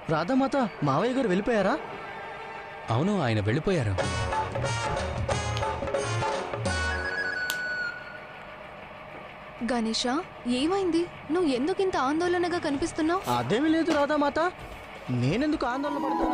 రాధామాత మావయ్య గారు వెళ్ళిపోయారా అవును ఆయన వెళ్ళిపోయారు గణేష ఏమైంది నువ్వు ఎందుకు ఇంత ఆందోళనగా కనిపిస్తున్నావు అదేమీ లేదు రాధామాత నేనెందుకు ఆందోళన పడతాను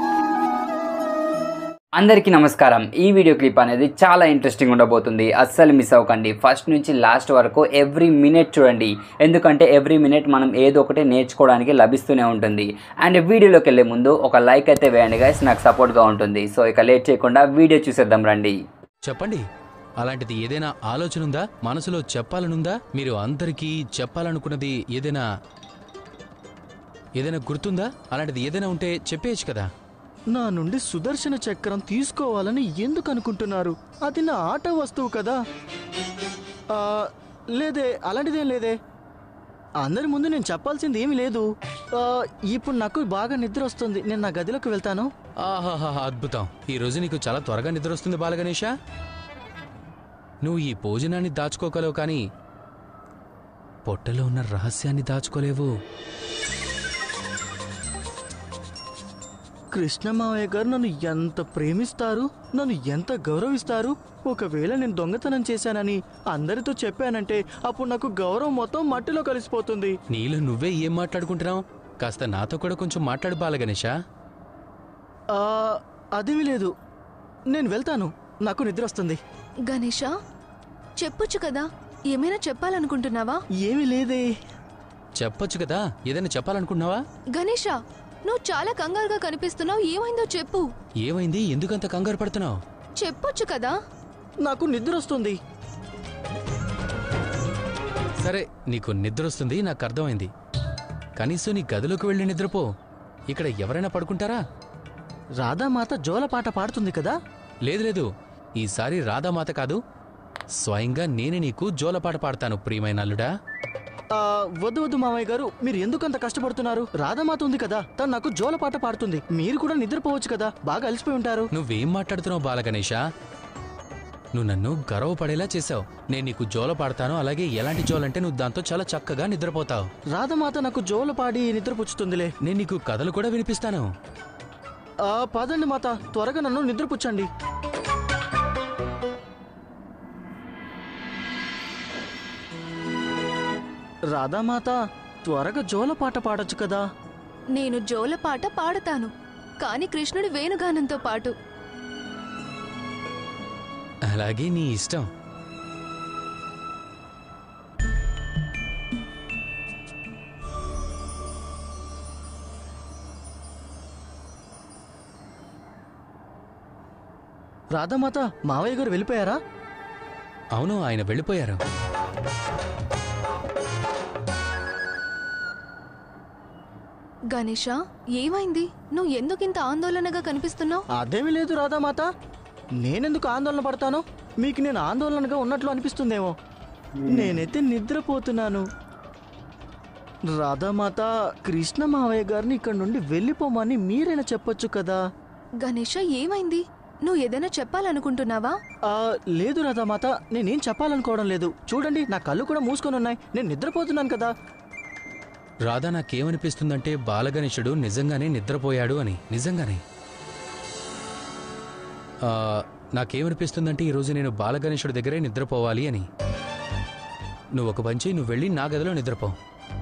అందరికీ నమస్కారం ఈ వీడియో క్లిప్ అనేది చాలా ఇంట్రెస్టింగ్ ఉండబోతుంది అస్సలు మిస్ అవ్వకండి ఫస్ట్ నుంచి లాస్ట్ వరకు ఎవ్రీ మినిట్ చూడండి ఎందుకంటే ఎవ్రీ మినిట్ మనం ఏదో ఒకటి నేర్చుకోవడానికి లభిస్తూనే ఉంటుంది అండ్ వీడియోలోకి వెళ్ళే ముందు ఒక లైక్ అయితే వేయండి గైస్ నాకు సపోర్ట్గా ఉంటుంది సో ఇక లేట్ చేయకుండా వీడియో చూసేద్దాం రండి చెప్పండి అలాంటిది ఏదైనా ఆలోచన ఉందా మనసులో చెప్పాలనుందా మీరు అందరికీ చెప్పాలనుకున్నది ఏదైనా ఏదైనా గుర్తుందా అలాంటిది ఏదైనా ఉంటే చెప్పేయచ్చు కదా నా నుండి సుదర్శన చక్రం తీసుకోవాలని ఎందుకు అనుకుంటున్నారు అది నా ఆట వస్తువు కదా ఆ, లేదే అలాంటిదేం లేదే అందరి ముందు నేను చెప్పాల్సింది ఏమీ లేదు ఆ, ఇప్పుడు నాకు బాగా నిద్ర వస్తుంది నేను నా గదిలోకి వెళ్తాను ఆహాహా అద్భుతం ఈ రోజు నీకు చాలా త్వరగా నిద్ర వస్తుంది బాలగణేష నువ్వు ఈ భోజనాన్ని దాచుకోగలవు కానీ పొట్టలో ఉన్న రహస్యాన్ని దాచుకోలేవు కృష్ణ మావయ్య గారు నన్ను ఎంత ప్రేమిస్తారు నన్ను ఎంత గౌరవిస్తారు ఒకవేళ నేను దొంగతనం చేశానని అందరితో చెప్పానంటే అప్పుడు నాకు గౌరవం మొత్తం మట్టిలో కలిసిపోతుంది నీలో నువ్వే ఏం మాట్లాడుకుంటున్నావు కాస్త నాతో కూడా కొంచెం మాట్లాడు బాలగణేష ఆ, అదేమీ లేదు నేను వెళ్తాను నాకు నిద్ర వస్తుంది గణేష చెప్పొచ్చు కదా ఏమైనా చెప్పాలనుకుంటున్నావా ఏమీ లేదే చెప్పొచ్చు కదా ఏదైనా చెప్పాలనుకుంటున్నావా గణేష నువ్వు చాలా కంగారుగా కనిపిస్తున్నావు ఏమైందో చెప్పు ఏమైంది ఎందుకంత కంగారు పడుతున్నావు చెప్పొచ్చు కదా నాకు నిద్ర వస్తుంది సరే నీకు నిద్ర వస్తుంది నాకు అర్థమైంది కనీసం నీ గదిలోకి వెళ్ళి నిద్రపో ఇక్కడ ఎవరైనా పడుకుంటారా రాధామాత జోలపాట పాడుతుంది కదా లేదు లేదు ఈసారి రాధామాత కాదు స్వయంగా నేనే నీకు జోలపాట పాడతాను ప్రియమైన అల్లుడా ఆ, వద్దు వద్దు మామయ్య గారు మీరు ఎందుకు అంత కష్టపడుతున్నారు రాధామాత ఉంది కదా తను నాకు జోలపాట పాడుతుంది మీరు కూడా నిద్రపోవచ్చు కదా బాగా అలసిపోయి ఉంటారు నువ్వేం మాట్లాడుతున్నావు బాలగణేష నువ్వు నన్ను గర్వపడేలా చేశావు నేను నీకు జోల పాడతాను అలాగే ఎలాంటి జోలంటే నువ్వు దాంతో చాలా చక్కగా నిద్రపోతావు రాధామాత నాకు జోల పాడి నిద్రపుచ్చుతుందిలే నేను నీకు కథలు కూడా వినిపిస్తాను ఆ పదండి మాత త్వరగా నన్ను నిద్రపుచ్చండి రాధామాత త్వరగా జోలపాట పాడొచ్చు కదా నేను జోలపాట పాడతాను కాని కృష్ణుడి వేణుగానంతో పాటు అలాగే నీ ఇష్టం రాధామాత మావయ్య గారు వెళ్ళిపోయారా అవును ఆయన వెళ్ళిపోయారు గణేష ఏమైంది నువ్వు ఎందుకు ఇంత ఆందోళనగా కనిపిస్తున్నావు అదేమీ లేదు రాధామాత నేనెందుకు ఆందోళన పడతాను మీకు నేను ఆందోళనగా ఉన్నట్లు అనిపిస్తుందేమో నేనైతే నిద్రపోతున్నాను రాధామాత కృష్ణ మావయ్య గారిని ఇక్కడ నుండి వెళ్ళిపోమని మీరైనా చెప్పొచ్చు కదా గణేష ఏమైంది నువ్వు ఏదైనా చెప్పాలనుకుంటున్నావా ఆ, లేదు రాధామాత నేనేం చెప్పాలనుకోవడం లేదు చూడండి నా కళ్ళు కూడా మూసుకొని ఉన్నాయి నేను నిద్రపోతున్నాను కదా రాధా నాకేమనిపిస్తుందంటే బాలగణేశుడు నిజంగానే నిద్రపోయాడు అని నిజంగానే ఆ, నాకేమనిపిస్తుందంటే ఈరోజు నేను బాలగణేశుడి దగ్గరే నిద్రపోవాలి అని నువ్వు ఒక పంచి నువ్వు వెళ్ళి నా గదిలో నిద్రపో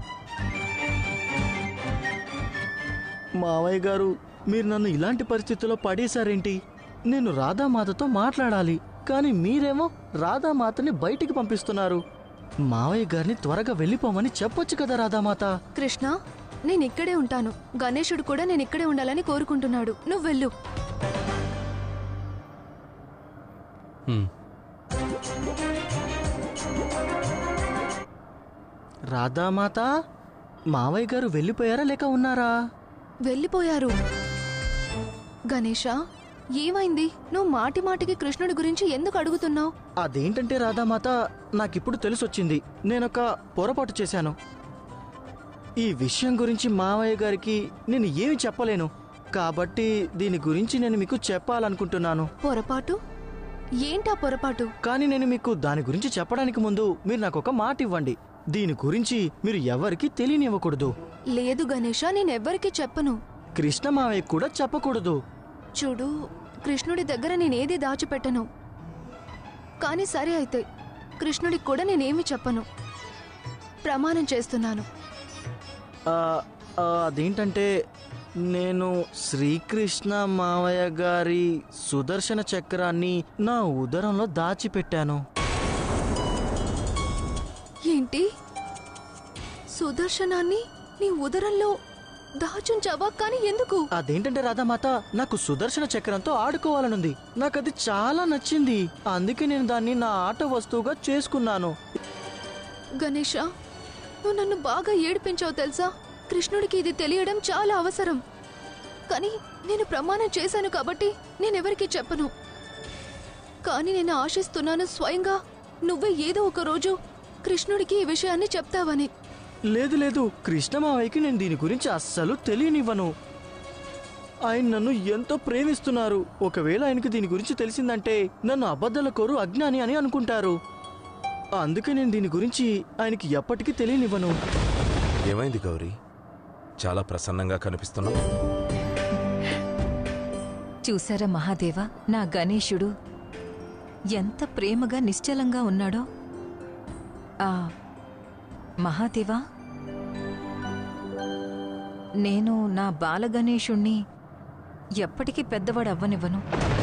మావయ్య గారు మీరు నన్ను ఇలాంటి పరిస్థితుల్లో పడేశారేంటి నేను రాధామాతతో మాట్లాడాలి కానీ మీరేమో రాధామాతని బయటికి పంపిస్తున్నారు మావయ్య గారిని త్వరగా వెళ్ళిపోమని చెప్పొచ్చు కదా రాధామాత కృష్ణ నేను ఇక్కడే ఉంటాను గణేశుడు కూడా నేను ఇక్కడే ఉండాలని కోరుకుంటున్నాడు నువ్వు వెళ్ళు హ్మ్. రాధామాత మావయ్య గారు వెళ్ళిపోయారా లేక ఉన్నారా వెళ్ళిపోయారు గణేష ఏమైంది నువ్వు మాటి మాటికి కృష్ణుడి గురించి ఎందుకు అడుగుతున్నావు అదేంటంటే రాధామాత నాకిప్పుడు తెలిసొచ్చింది నేనొక పొరపాటు చేశాను ఈ విషయం గురించి మావయ్య గారికి నేను ఏమి చెప్పలేను కాబట్టి దీని గురించి నేను మీకు చెప్పాలనుకుంటున్నాను పొరపాటు ఏంటా పొరపాటు కానీ నేను మీకు దాని గురించి చెప్పడానికి ముందు మీరు నాకు ఒక మాట ఇవ్వండి దీని గురించి మీరు ఎవరికి తెలియనివ్వకూడదు లేదు గణేష నేనెవ్వరికీ చెప్పను కృష్ణ మావయ్య కూడా చెప్పకూడదు చూడు కృష్ణుడి దగ్గర నేనేది దాచిపెట్టను కానీ సరే అయితే కృష్ణుడికి కూడా నేనేమి చెప్పను ప్రమాణం చేస్తున్నాను ఆ, ఆ, అదేంటంటే నేను శ్రీకృష్ణ మావయ్య గారి సుదర్శన చక్రాన్ని నా ఉదరంలో దాచిపెట్టాను ఏంటి సుదర్శనాన్ని నీ ఉదరంలో దాచుంచావా కానీ ఎందుకు అదేంటంటే రాధామాత నాకు సుదర్శన చక్రంతో ఆడుకోవాలనుంది నాకు అది చాలా నచ్చింది అందుకే నేను దాన్ని నా ఆట వస్తువుగా చేసుకున్నాను గణేష నువ్వు నన్ను బాగా ఏడిపించావు తెలుసా కృష్ణుడికి ఇది తెలియడం చాలా అవసరం కానీ నేను ప్రమాణం చేశాను కాబట్టి నేనెవరికీ చెప్పను కానీ నేను ఆశిస్తున్నాను స్వయంగా నువ్వే ఏదో ఒక రోజు కృష్ణుడికి ఈ విషయాన్ని చెప్తావని లేదు లేదు కృష్ణ మావయ్యకి నేను దీని గురించి అస్సలు తెలియనివ్వను ఆయన నన్ను ఎంతో ప్రేమిస్తున్నారు ఒకవేళ ఆయనకి దీని గురించి తెలిసిందంటే నన్ను అబద్ధాల కోరు అజ్ఞాని అని అనుకుంటారు అందుకే నేను దీని గురించి ఆయనకి ఎప్పటికీ తెలియనివ్వను ఏమైంది గౌరీ చాలా ప్రసన్నంగా కనిపిస్తున్నావు చూసారా మహాదేవ నా గణేశుడు ఎంత ప్రేమగా నిశ్చలంగా ఉన్నాడో ఆ మహాదేవా నేను నా బాల గణేశుణ్ణి ఎప్పటికీ పెద్దవాడు అవ్వనివ్వను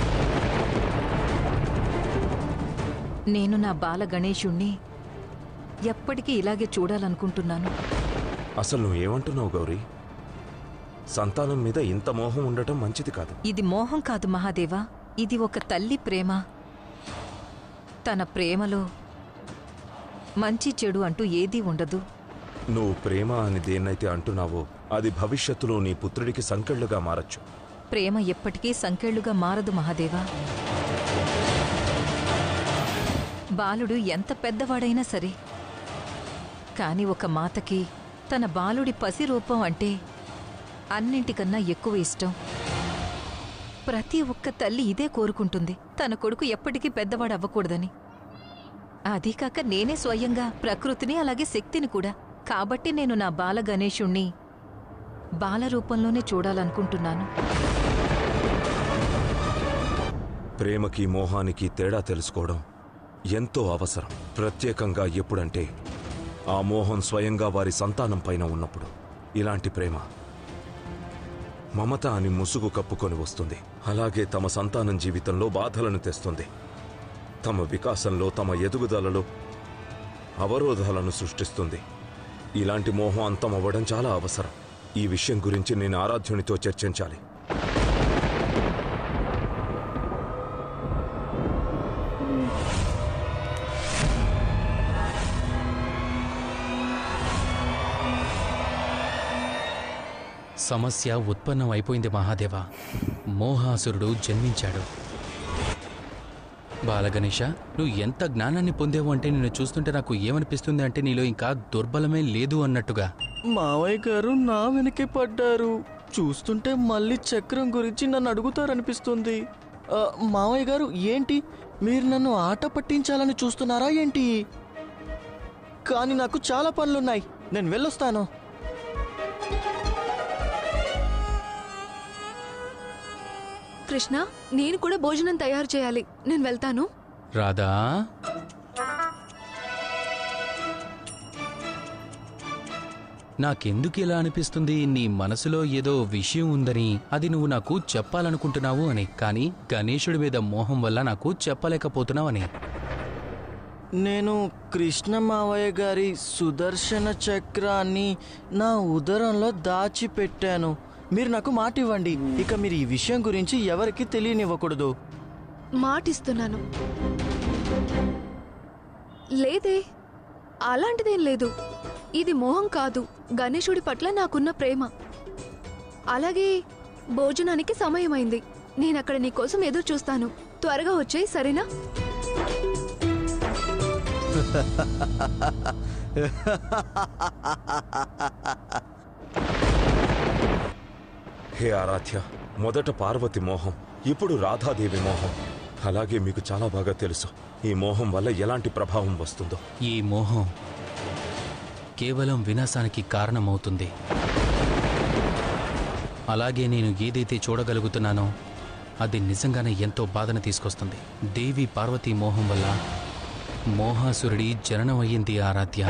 నేను నా బాల గణేశుణ్ణి ఎప్పటికీ ఇలాగే చూడాలనుకుంటున్నాను అసలు నువ్వేమంటున్నావు గౌరీ సంతానం మీద ఇంత మోహం ఉండటం మంచిది కాదు ఇది మోహం కాదు మహాదేవా ఇది ఒక తల్లి ప్రేమ తన ప్రేమలో మంచి చెడు అంటూ ఏదీ ఉండదు నువ్వు ప్రేమ అని దేన్నైతే అంటున్నావో అది భవిష్యత్తులో నీ పుత్రుడికి సంకెళ్లుగా మారచ్చు ప్రేమ ఎప్పటికీ సంకెళ్లుగా మారదు మహాదేవా బాలుడు ఎంత పెద్దవాడైనా సరే కాని ఒక మాతకి తన బాలుడి పసి రూపం అంటే అన్నింటికన్నా ఎక్కువ ఇష్టం ప్రతి ఒక్క తల్లి ఇదే కోరుకుంటుంది తన కొడుకు ఎప్పటికీ పెద్దవాడు అవ్వకూడదని అదీ కాక నేనే స్వయంగా ప్రకృతిని అలాగే శక్తిని కూడా కాబట్టి నేను నా బాల గణేశుణ్ణి బాల రూపంలోనే చూడాలనుకుంటున్నాను ప్రేమకి మోహానికి తేడా తెలుసుకోవడం ఎంతో అవసరం ప్రత్యేకంగా ఎప్పుడంటే ఆ మోహం స్వయంగా వారి సంతానం పైన ఉన్నప్పుడు ఇలాంటి ప్రేమ మమత అని ముసుగు కప్పుకొని వస్తుంది అలాగే తమ సంతానం జీవితంలో బాధలను తెస్తుంది తమ వికాసంలో తమ ఎదుగుదలలో అవరోధాలను సృష్టిస్తుంది ఇలాంటి మోహం అంతం అవ్వడం చాలా అవసరం ఈ విషయం గురించి నేను ఆరాధ్యునితో చర్చించాలి సమస్య ఉత్పన్నం అయిపోయింది మహాదేవ మోహాసురుడు జన్మించాడు బాలగణేష నువ్వు ఎంత జ్ఞానాన్ని పొందేవు అంటే నిన్ను చూస్తుంటే నాకు ఏమనిపిస్తుంది అంటే నీలో ఇంకా దుర్బలమే లేదు అన్నట్టుగా మావయ్య గారు నా వెనకే పడ్డారు చూస్తుంటే మళ్ళీ చక్రం గురించి నన్ను అడుగుతారనిపిస్తుంది ఆ, మావయ్య గారు ఏంటి మీరు నన్ను ఆట పట్టించాలని చూస్తున్నారా ఏంటి కానీ నాకు చాలా పనులున్నాయి నేను వెళ్ళొస్తాను కృష్ణ నేను కూడా భోజనం తయారు చేయాలి నేను వెళ్తాను రాధా నాకెందుకు ఇలా అనిపిస్తుంది నీ మనసులో ఏదో విషయం ఉందని అది నువ్వు నాకు చెప్పాలనుకుంటున్నావు అని కానీ గణేశుడి మీద మోహం వల్ల నాకు చెప్పలేకపోతున్నావని నేను కృష్ణ మావయ్య గారి సుదర్శన చక్రాన్ని నా ఉదరంలో దాచిపెట్టాను మీరు నాకు మాట ఇవ్వండి ఇక మీరు ఈ విషయం గురించి ఎవరికి తెలియనివ్వకూడదు మాటిస్తున్నాను లేదే అలాంటిదేం లేదు ఇది మోహం కాదు గణేశుడి పట్ల నాకున్న ప్రేమ అలాగే భోజనానికి సమయమైంది నేను అక్కడ నీకోసం ఎదురు చూస్తాను త్వరగా వచ్చేయి సరేనా హే ఆరాధ్య మొదట పార్వతి మోహం ఇప్పుడు రాధాదేవి మోహం అలాగే మీకు చాలా బాగా తెలుసు ఈ మోహం వల్ల ఎలాంటి ప్రభావం వస్తుందో ఈ మోహం కేవలం వినాశానికి కారణమవుతుంది అలాగే నేను ఏదైతే చూడగలుగుతున్నానో అది నిజంగానే ఎంతో బాధను తీసుకొస్తుంది దేవి పార్వతీ మోహం వల్ల మోహాసురుడి జననం అయ్యింది ఆరాధ్య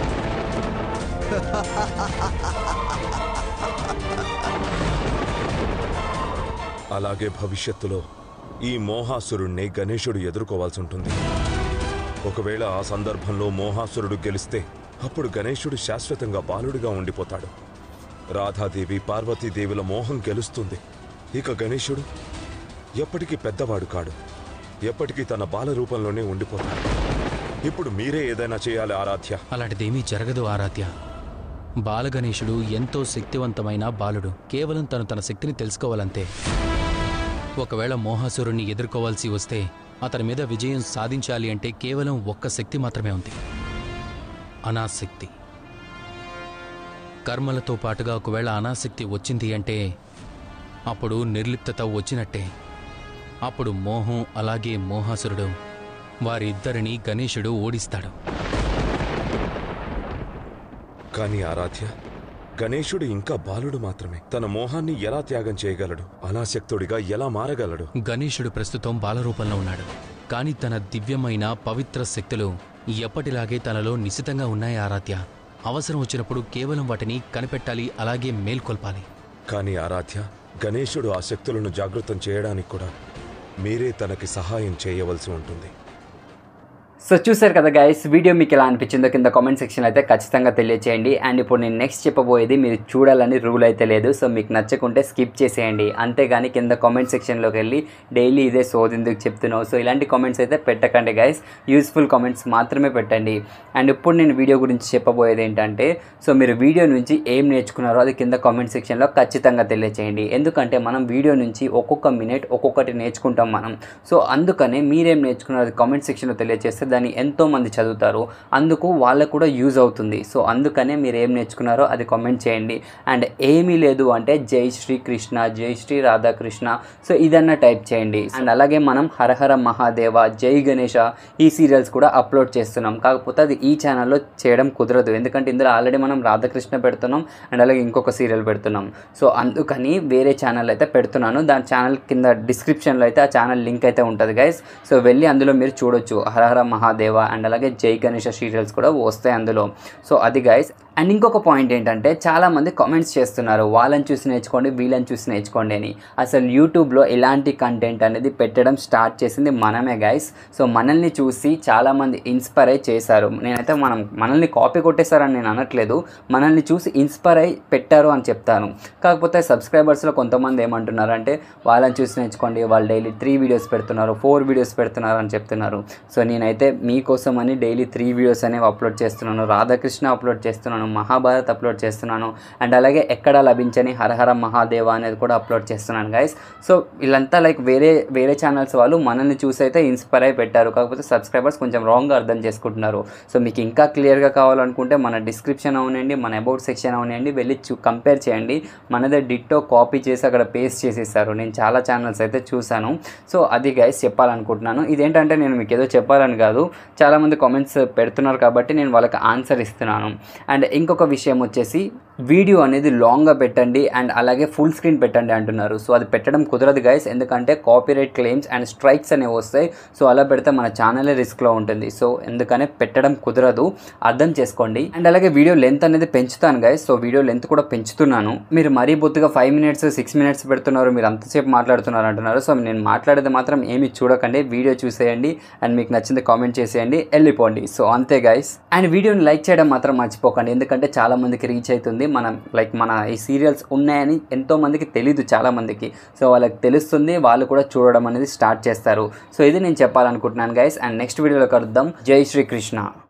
అలాగే భవిష్యత్తులో ఈ మోహాసురుణ్ణి గణేశుడు ఎదుర్కోవాల్సి ఉంటుంది ఒకవేళ ఆ సందర్భంలో మోహాసురుడు గెలిస్తే అప్పుడు గణేశుడు శాశ్వతంగా బాలుడిగా ఉండిపోతాడు రాధాదేవి పార్వతీదేవుల మోహం గెలుస్తుంది ఇక గణేశుడు ఎప్పటికీ పెద్దవాడు కాడు ఎప్పటికీ తన బాల రూపంలోనే ఉండిపోతాడు ఇప్పుడు మీరే ఏదైనా చేయాలి ఆరాధ్య అలాంటిదేమీ జరగదు ఆరాధ్య బాలగణేశుడు ఎంతో శక్తివంతమైన బాలుడు కేవలం తను తన శక్తిని తెలుసుకోవాలంతే ఒకవేళ మోహాసురుణ్ణి ఎదుర్కోవాల్సి వస్తే అతని మీద విజయం సాధించాలి అంటే కేవలం ఒక్క శక్తి మాత్రమే ఉంది అనాశక్తి కర్మలతో పాటుగా ఒకవేళ అనాసక్తి వచ్చింది అంటే అప్పుడు నిర్లిప్తత వచ్చినట్టే అప్పుడు మోహం అలాగే మోహాసురుడు వారిద్దరిని గణేశుడు ఓడిస్తాడు కానీ ఆరాధ్య గణేశుడు ఇంకా బాలుడు మాత్రమే తన మోహాన్ని ఎలా త్యాగం చేయగలడు అనాసక్తుడిగా ఎలా మారగలడు గణేశుడు ప్రస్తుతం బాలరూపంలో ఉన్నాడు కానీ తన దివ్యమైన పవిత్ర శక్తులు ఎప్పటిలాగే తనలో నిశితంగా ఉన్నాయి ఆరాధ్య అవసరం వచ్చినప్పుడు కేవలం వాటిని కనిపెట్టాలి అలాగే మేల్కొల్పాలి కానీ ఆరాధ్య గణేశుడు ఆ శక్తులను జాగృతం చేయడానికి కూడా మీరే తనకి సహాయం చేయవలసి ఉంటుంది సో చూసారు కదా గైస్ వీడియో మీకు ఎలా అనిపించిందో కింద కామెంట్ సెక్షన్ అయితే ఖచ్చితంగా తెలియచేయండి అండ్ ఇప్పుడు నేను నెక్స్ట్ చెప్పబోయేది మీరు చూడాలని రూల్ అయితే లేదు సో మీకు నచ్చకుంటే స్కిప్ చేసేయండి అంతేగాని కింద కామెంట్ సెక్షన్లోకి వెళ్ళి డైలీ ఇదే సోది ఎందుకు చెప్తున్నావు సో ఇలాంటి కామెంట్స్ అయితే పెట్టకండి గైస్ యూస్ఫుల్ కామెంట్స్ మాత్రమే పెట్టండి అండ్ ఇప్పుడు నేను వీడియో గురించి చెప్పబోయేది ఏంటంటే సో మీరు వీడియో నుంచి ఏం నేర్చుకున్నారో అది కింద కామెంట్ సెక్షన్లో ఖచ్చితంగా తెలియచేయండి ఎందుకంటే మనం వీడియో నుంచి ఒక్కొక్క మినిట్ ఒక్కొక్కటి నేర్చుకుంటాం మనం సో అందుకనే మీరేం నేర్చుకున్నారో అది కామెంట్ సెక్షన్లో తెలియజేస్తే దాన్ని ఎంతో మంది చదువుతారు అందుకు వాళ్ళకు కూడా యూజ్ అవుతుంది సో అందుకనే మీరు ఏం నేర్చుకున్నారో అది కామెంట్ చేయండి అండ్ ఏమీ లేదు అంటే జై శ్రీ కృష్ణ జై శ్రీ రాధాకృష్ణ సో ఇదన్నా టైప్ చేయండి అండ్ అలాగే మనం హరహర మహాదేవ జై గణేష ఈ సీరియల్స్ కూడా అప్లోడ్ చేస్తున్నాం కాకపోతే అది ఈ ఛానల్లో చేయడం కుదరదు ఎందుకంటే ఇందులో ఆల్రెడీ మనం రాధాకృష్ణ పెడుతున్నాం అండ్ అలాగే ఇంకొక సీరియల్ పెడుతున్నాం సో అందుకని వేరే ఛానల్ అయితే పెడుతున్నాను దాని ఛానల్ కింద డిస్క్రిప్షన్లో అయితే ఆ ఛానల్ లింక్ అయితే ఉంటుంది గైస్ సో వెళ్ళి అందులో మీరు చూడొచ్చు హరహర మహాదేవ అండ్ అలాగే జై గణేష సీరియల్స్ కూడా వస్తాయి అందులో సో అది గైస్ అండ్ ఇంకొక పాయింట్ ఏంటంటే చాలామంది కామెంట్స్ చేస్తున్నారు వాళ్ళని చూసి నేర్చుకోండి వీళ్ళని చూసి నేర్చుకోండి అని అసలు యూట్యూబ్లో ఇలాంటి కంటెంట్ అనేది పెట్టడం స్టార్ట్ చేసింది మనమే గైస్ సో మనల్ని చూసి చాలామంది ఇన్స్పైర్ అయి చేశారు నేనైతే మనం మనల్ని కాపీ కొట్టేశారని నేను అనట్లేదు మనల్ని చూసి ఇన్స్పైర్ అయి పెట్టారు అని చెప్తాను కాకపోతే సబ్స్క్రైబర్స్లో కొంతమంది ఏమంటున్నారు అంటే వాళ్ళని చూసి నేర్చుకోండి వాళ్ళు డైలీ త్రీ వీడియోస్ పెడుతున్నారు ఫోర్ వీడియోస్ పెడుతున్నారు అని చెప్తున్నారు సో నేనైతే మీకోసం అని డైలీ త్రీ వీడియోస్ అనేవి అప్లోడ్ చేస్తున్నాను రాధాకృష్ణ అప్లోడ్ చేస్తున్నాను మహాభారత్ అప్లోడ్ చేస్తున్నాను అండ్ అలాగే ఎక్కడ లభించని హరహర మహాదేవ అనేది కూడా అప్లోడ్ చేస్తున్నాను గైస్ సో వీళ్ళంతా లైక్ వేరే వేరే ఛానల్స్ వాళ్ళు మనల్ని చూసి అయితే ఇన్స్పైర్ అయి పెట్టారు కాకపోతే సబ్స్క్రైబర్స్ కొంచెం రాంగ్గా అర్థం చేసుకుంటున్నారు సో మీకు ఇంకా క్లియర్గా కావాలనుకుంటే మన డిస్క్రిప్షన్ అవనండి మన అబౌట్ సెక్షన్ అవనండి వెళ్ళి చూ కంపేర్ చేయండి మనదే డిట్టో కాపీ చేసి అక్కడ పేస్ట్ చేసేసారు నేను చాలా ఛానల్స్ అయితే చూశాను సో అది గైస్ చెప్పాలనుకుంటున్నాను ఇదేంటంటే నేను మీకు ఏదో చెప్పాలని కాదు చాలామంది కామెంట్స్ పెడుతున్నారు కాబట్టి నేను వాళ్ళకి ఆన్సర్ ఇస్తున్నాను అండ్ ఇంకొక విషయం వచ్చేసి వీడియో అనేది లాంగ్గా పెట్టండి అండ్ అలాగే ఫుల్ స్క్రీన్ పెట్టండి అంటున్నారు సో అది పెట్టడం కుదరదు గైస్ ఎందుకంటే కాపీరైట్ క్లెయిమ్స్ అండ్ స్ట్రైక్స్ అనేవి వస్తాయి సో అలా పెడితే మన ఛానలే రిస్క్లో ఉంటుంది సో ఎందుకనే పెట్టడం కుదరదు అర్థం చేసుకోండి అండ్ అలాగే వీడియో లెంత్ అనేది పెంచుతాను గైస్ సో వీడియో లెంత్ కూడా పెంచుతున్నాను మీరు మరీ బొత్తుగా ఫైవ్ మినిట్స్ సిక్స్ మినిట్స్ పెడుతున్నారు మీరు అంతసేపు మాట్లాడుతున్నారు అంటున్నారు సో నేను మాట్లాడేది మాత్రం ఏమి చూడకండి వీడియో చూసేయండి అండ్ మీకు నచ్చింది కామెంట్ చేసేయండి వెళ్ళిపోండి సో అంతే గైస్ అండ్ వీడియోని లైక్ చేయడం మాత్రం మర్చిపోకండి ఎందుకంటే చాలా మందికి రీచ్ అవుతుంది మనం లైక్ మన ఈ సీరియల్స్ ఉన్నాయని ఎంతో మందికి తెలీదు చాలా మందికి సో వాళ్ళకి తెలుస్తుంది వాళ్ళు కూడా చూడడం అనేది స్టార్ట్ చేస్తారు సో ఇది నేను చెప్పాలనుకుంటున్నాను గైస్ అండ్ నెక్స్ట్ వీడియోలో కలుద్దాం జై శ్రీకృష్ణ